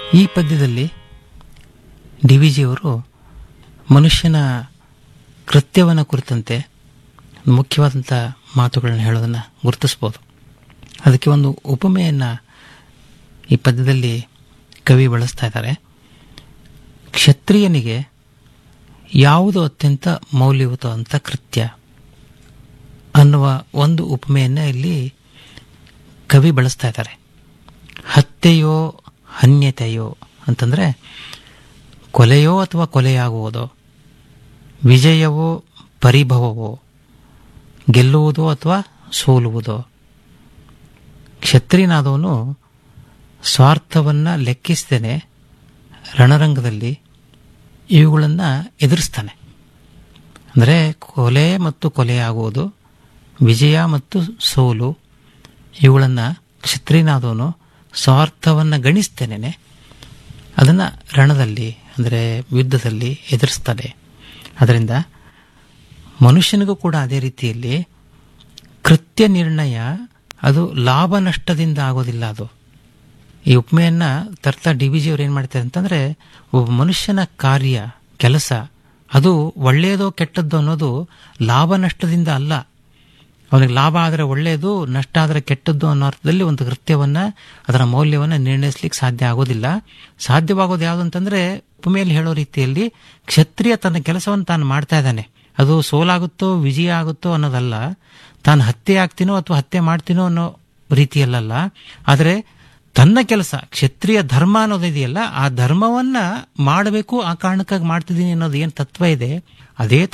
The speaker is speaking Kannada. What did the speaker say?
ಈ ಪದ್ಯದಲ್ಲಿ ಡಿ ವಿ ಜಿಯವರು ಮನುಷ್ಯನ ಕೃತ್ಯವನ್ನು ಕುರಿತಂತೆ ಮುಖ್ಯವಾದಂಥ ಮಾತುಗಳನ್ನ ಹೇಳೋದನ್ನು ಗುರುತಿಸ್ಬೋದು ಅದಕ್ಕೆ ಒಂದು ಉಪಮೆಯನ್ನು ಈ ಪದ್ಯದಲ್ಲಿ ಕವಿ ಬಳಸ್ತಾ ಇದ್ದಾರೆ ಕ್ಷತ್ರಿಯನಿಗೆ ಯಾವುದು ಅತ್ಯಂತ ಮೌಲ್ಯಯುತವಂತ ಕೃತ್ಯ ಅನ್ನುವ ಒಂದು ಉಪಮೆಯನ್ನು ಇಲ್ಲಿ ಕವಿ ಬಳಸ್ತಾ ಇದ್ದಾರೆ ಹತ್ಯೆಯೋ ಹನ್ಯತೆಯೋ ಅಂತಂದರೆ ಕೊಲೆಯೋ ಅಥವಾ ಕೊಲೆಯಾಗುವುದೋ ವಿಜಯವೋ ಪರಿಭವವೋ ಗೆಲ್ಲುವುದೋ ಅಥವಾ ಸೋಲುವುದೋ ಕ್ಷತ್ರಿಯನಾದವನು ಸ್ವಾರ್ಥವನ್ನು ಲೆಕ್ಕಿಸದೇನೆ ರಣರಂಗದಲ್ಲಿ ಇವುಗಳನ್ನು ಎದುರಿಸ್ತಾನೆ ಅಂದರೆ ಕೊಲೆ ಮತ್ತು ಕೊಲೆಯಾಗುವುದು ವಿಜಯ ಮತ್ತು ಸೋಲು ಇವುಗಳನ್ನು ಕ್ಷತ್ರಿಯನಾದವನು ಸ್ವಾರ್ಥವನ್ನು ಗಣಿಸ್ತೇನೆ ಅದನ್ನು ರಣದಲ್ಲಿ ಅಂದರೆ ಯುದ್ಧದಲ್ಲಿ ಎದುರಿಸ್ತಾನೆ ಅದರಿಂದ ಮನುಷ್ಯನಿಗೂ ಕೂಡ ಅದೇ ರೀತಿಯಲ್ಲಿ ಕೃತ್ಯ ನಿರ್ಣಯ ಅದು ಲಾಭ ನಷ್ಟದಿಂದ ಆಗೋದಿಲ್ಲ ಅದು ಈ ಉಪಮೆಯನ್ನು ತರ್ತಾ ಡಿ ವಿ ಜಿಯವ್ರು ಏನು ಮಾಡ್ತಾರೆ ಅಂತಂದರೆ ಒಬ್ಬ ಮನುಷ್ಯನ ಕಾರ್ಯ ಕೆಲಸ ಅದು ಒಳ್ಳೆಯದೋ ಕೆಟ್ಟದ್ದೋ ಅನ್ನೋದು ಲಾಭ ನಷ್ಟದಿಂದ ಅಲ್ಲ ಅವನಿಗೆ ಲಾಭ ಆದರೆ ಒಳ್ಳೆಯದು ನಷ್ಟ ಆದರೆ ಕೆಟ್ಟದ್ದು ಅನ್ನೋ ಅರ್ಥದಲ್ಲಿ ಒಂದು ಕೃತ್ಯವನ್ನು ಅದರ ಮೌಲ್ಯವನ್ನು ನಿರ್ಣಯಿಸ್ಲಿಕ್ಕೆ ಸಾಧ್ಯ ಆಗೋದಿಲ್ಲ ಸಾಧ್ಯವಾಗೋದು ಯಾವುದು ಅಂತಂದ್ರೆ ಉಪಮೆಯಲ್ಲಿ ಹೇಳೋ ರೀತಿಯಲ್ಲಿ ಕ್ಷತ್ರಿಯ ತನ್ನ ಕೆಲಸವನ್ನು ತಾನು ಮಾಡ್ತಾ ಇದ್ದಾನೆ ಅದು ಸೋಲಾಗುತ್ತೋ ವಿಜಯ ಆಗುತ್ತೋ ಅನ್ನೋದಲ್ಲ ತಾನು ಹತ್ಯೆ ಆಗ್ತೀನೋ ಅಥವಾ ಹತ್ಯೆ ಮಾಡ್ತೀನೋ ಅನ್ನೋ ರೀತಿಯಲ್ಲ ಆದರೆ ತನ್ನ ಕೆಲಸ ಕ್ಷತ್ರಿಯ ಧರ್ಮ ಅನ್ನೋದಿದೆಯಲ್ಲ ಆ ಧರ್ಮವನ್ನ ಮಾಡಬೇಕು ಆ ಕಾರಣಕ್ಕಾಗಿ ಮಾಡ್ತಿದ್ದೀನಿ ಅನ್ನೋದು ಏನು ತತ್ವ ಇದೆ ಅದೇ